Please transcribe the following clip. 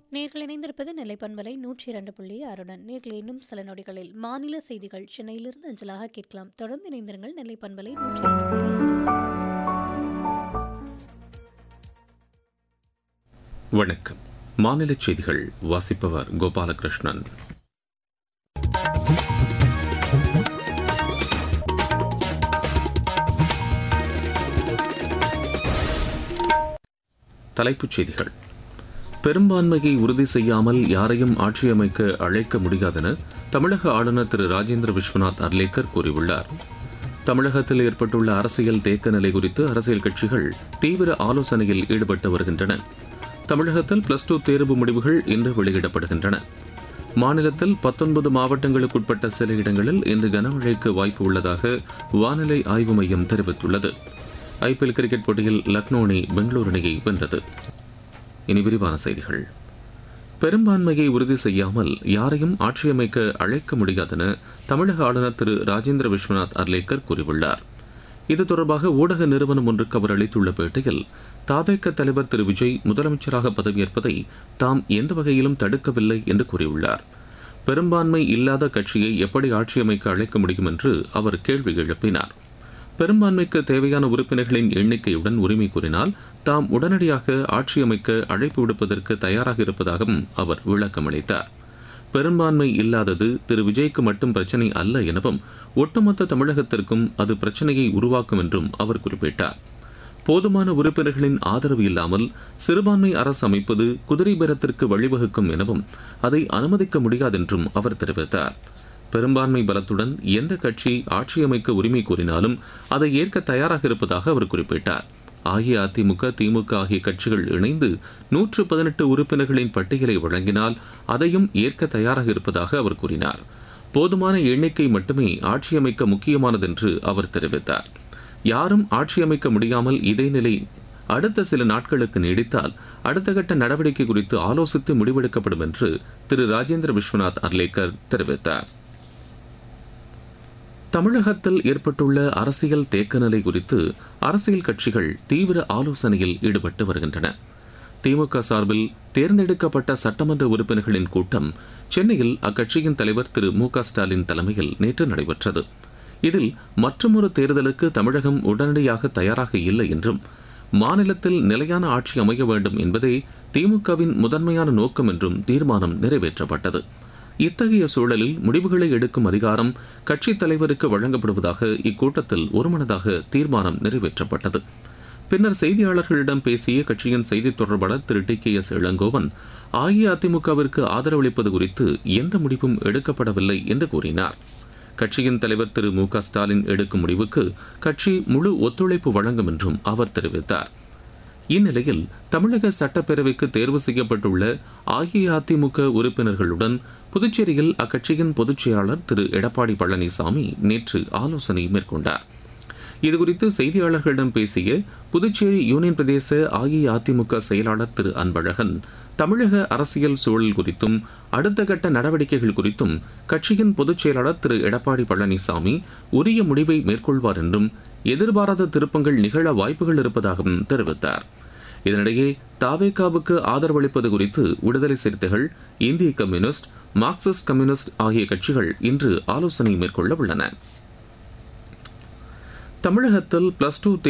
நேர்கள் இணைந்திருப்பது நெல்லை பண்பலை நூற்றி இரண்டு புள்ளி ஆறுடன் நேர்கள் இன்னும் சில நொடிகளில் மாநில செய்திகள் சென்னையிலிருந்து அஞ்சலாக கேட்கலாம் தொடர்ந்து இணைந்திருங்கள் நெல்லை பண்பலை நூற்றி இரண்டு புள்ளி ஆறு வணக்கம் மாநில செய்திகள் வாசிப்பவர் கோபாலகிருஷ்ணன் தலைப்புச் செய்திகள் பெரும்பான்மையை உறுதி செய்யாமல் யாரையும் ஆட்சியமைக்க அழைக்க முடியாதென தமிழக ஆளுநர் திரு ராஜேந்திர விஸ்வநாத் அர்லேக்கர் கூறியுள்ளார் தமிழகத்தில் ஏற்பட்டுள்ள அரசியல் தேக்க நிலை குறித்து அரசியல் கட்சிகள் தீவிர ஆலோசனையில் ஈடுபட்டு வருகின்றன தமிழகத்தில் பிளஸ் டூ தேர்வு முடிவுகள் இன்று வெளியிடப்படுகின்றன மாநிலத்தில் பத்தொன்பது மாவட்டங்களுக்குட்பட்ட சில இடங்களில் இன்று கனமழைக்கு வாய்ப்பு உள்ளதாக வானிலை ஆய்வு மையம் தெரிவித்துள்ளது ஐபிஎல் கிரிக்கெட் போட்டியில் லக்னோ அணி பெங்களூரு அணியை வென்றது இனி விரிவான செய்திகள் பெரும்பான்மையை உறுதி செய்யாமல் யாரையும் ஆட்சியமைக்க அழைக்க முடியாதென தமிழக ஆளுநர் திரு ராஜேந்திர விஸ்வநாத் அர்லேக்கர் கூறியுள்ளார் இது தொடர்பாக ஊடக நிறுவனம் ஒன்றுக்கு அவர் அளித்துள்ள பேட்டியில் தாவேக்க தலைவர் திரு விஜய் முதலமைச்சராக பதவியேற்பதை தாம் எந்த வகையிலும் தடுக்கவில்லை என்று கூறியுள்ளார் பெரும்பான்மை இல்லாத கட்சியை எப்படி ஆட்சியமைக்க அழைக்க முடியும் என்று அவர் கேள்வி எழுப்பினார் பெரும்பான்மைக்கு தேவையான உறுப்பினர்களின் எண்ணிக்கையுடன் உரிமை கூறினால் தாம் உடனடியாக ஆட்சியமைக்க அழைப்பு விடுப்பதற்கு தயாராக இருப்பதாகவும் அவர் விளக்கமளித்தார் பெரும்பான்மை இல்லாதது திரு விஜய்க்கு மட்டும் பிரச்சனை அல்ல எனவும் ஒட்டுமொத்த தமிழகத்திற்கும் அது பிரச்சனையை உருவாக்கும் என்றும் அவர் குறிப்பிட்டார் போதுமான உறுப்பினர்களின் ஆதரவு இல்லாமல் சிறுபான்மை அரசு அமைப்பது குதிரை பேரத்திற்கு வழிவகுக்கும் எனவும் அதை அனுமதிக்க முடியாதென்றும் அவர் தெரிவித்தார் பெரும்பான்மை பலத்துடன் எந்த கட்சி ஆட்சியமைக்க உரிமை கோரினாலும் அதை ஏற்க தயாராக இருப்பதாக அவர் குறிப்பிட்டார் அஇஅதிமுக திமுக ஆகிய கட்சிகள் இணைந்து நூற்று பதினெட்டு உறுப்பினர்களின் பட்டியலை வழங்கினால் அதையும் ஏற்க தயாராக இருப்பதாக அவர் கூறினார் போதுமான எண்ணிக்கை மட்டுமே ஆட்சியமைக்க முக்கியமானதென்று அவர் தெரிவித்தார் யாரும் ஆட்சியமைக்க முடியாமல் இதே நிலை அடுத்த சில நாட்களுக்கு நீடித்தால் அடுத்த கட்ட நடவடிக்கை குறித்து ஆலோசித்து முடிவெடுக்கப்படும் என்று திரு ராஜேந்திர விஸ்வநாத் அர்லேக்கர் தெரிவித்தார் தமிழகத்தில் ஏற்பட்டுள்ள அரசியல் தேக்க நிலை குறித்து அரசியல் கட்சிகள் தீவிர ஆலோசனையில் ஈடுபட்டு வருகின்றன திமுக சார்பில் தேர்ந்தெடுக்கப்பட்ட சட்டமன்ற உறுப்பினர்களின் கூட்டம் சென்னையில் அக்கட்சியின் தலைவர் திரு மு க ஸ்டாலின் தலைமையில் நேற்று நடைபெற்றது இதில் மற்றொரு தேர்தலுக்கு தமிழகம் உடனடியாக தயாராக இல்லை என்றும் மாநிலத்தில் நிலையான ஆட்சி அமைய வேண்டும் என்பதே திமுகவின் முதன்மையான நோக்கம் என்றும் தீர்மானம் நிறைவேற்றப்பட்டது இத்தகைய சூழலில் முடிவுகளை எடுக்கும் அதிகாரம் கட்சித் தலைவருக்கு வழங்கப்படுவதாக இக்கூட்டத்தில் ஒருமனதாக தீர்மானம் நிறைவேற்றப்பட்டது பின்னர் செய்தியாளர்களிடம் பேசிய கட்சியின் செய்தித் தொடர்பாளர் திரு டி கே எஸ் இளங்கோவன் அஇஅதிமுகவிற்கு ஆதரவளிப்பது குறித்து எந்த முடிவும் எடுக்கப்படவில்லை என்று கூறினார் கட்சியின் தலைவர் திரு மு க ஸ்டாலின் எடுக்கும் முடிவுக்கு கட்சி முழு ஒத்துழைப்பு வழங்கும் என்றும் அவர் தெரிவித்தார் இந்நிலையில் தமிழக சட்டப்பேரவைக்கு தேர்வு செய்யப்பட்டுள்ள அஇஅதிமுக உறுப்பினர்களுடன் புதுச்சேரியில் அக்கட்சியின் பொதுச் செயலாளர் திரு எடப்பாடி பழனிசாமி நேற்று ஆலோசனை மேற்கொண்டார் இதுகுறித்து செய்தியாளர்களிடம் பேசிய புதுச்சேரி யூனியன் பிரதேச அஇஅதிமுக செயலாளர் திரு அன்பழகன் தமிழக அரசியல் சூழல் குறித்தும் அடுத்த கட்ட நடவடிக்கைகள் குறித்தும் கட்சியின் பொதுச் செயலாளர் திரு எடப்பாடி பழனிசாமி உரிய முடிவை மேற்கொள்வார் என்றும் எதிர்பாராத திருப்பங்கள் நிகழ வாய்ப்புகள் இருப்பதாகவும் தெரிவித்தார் இதனிடையே தாவேகாவுக்கு ஆதரவளிப்பது குறித்து விடுதலை சிறுத்தைகள் இந்திய கம்யூனிஸ்ட் மார்க்சிஸ்ட் கம்யூனிஸ்ட் ஆகிய கட்சிகள் இன்று ஆலோசனை மேற்கொள்ள உள்ளன தமிழகத்தில் பிளஸ் டூ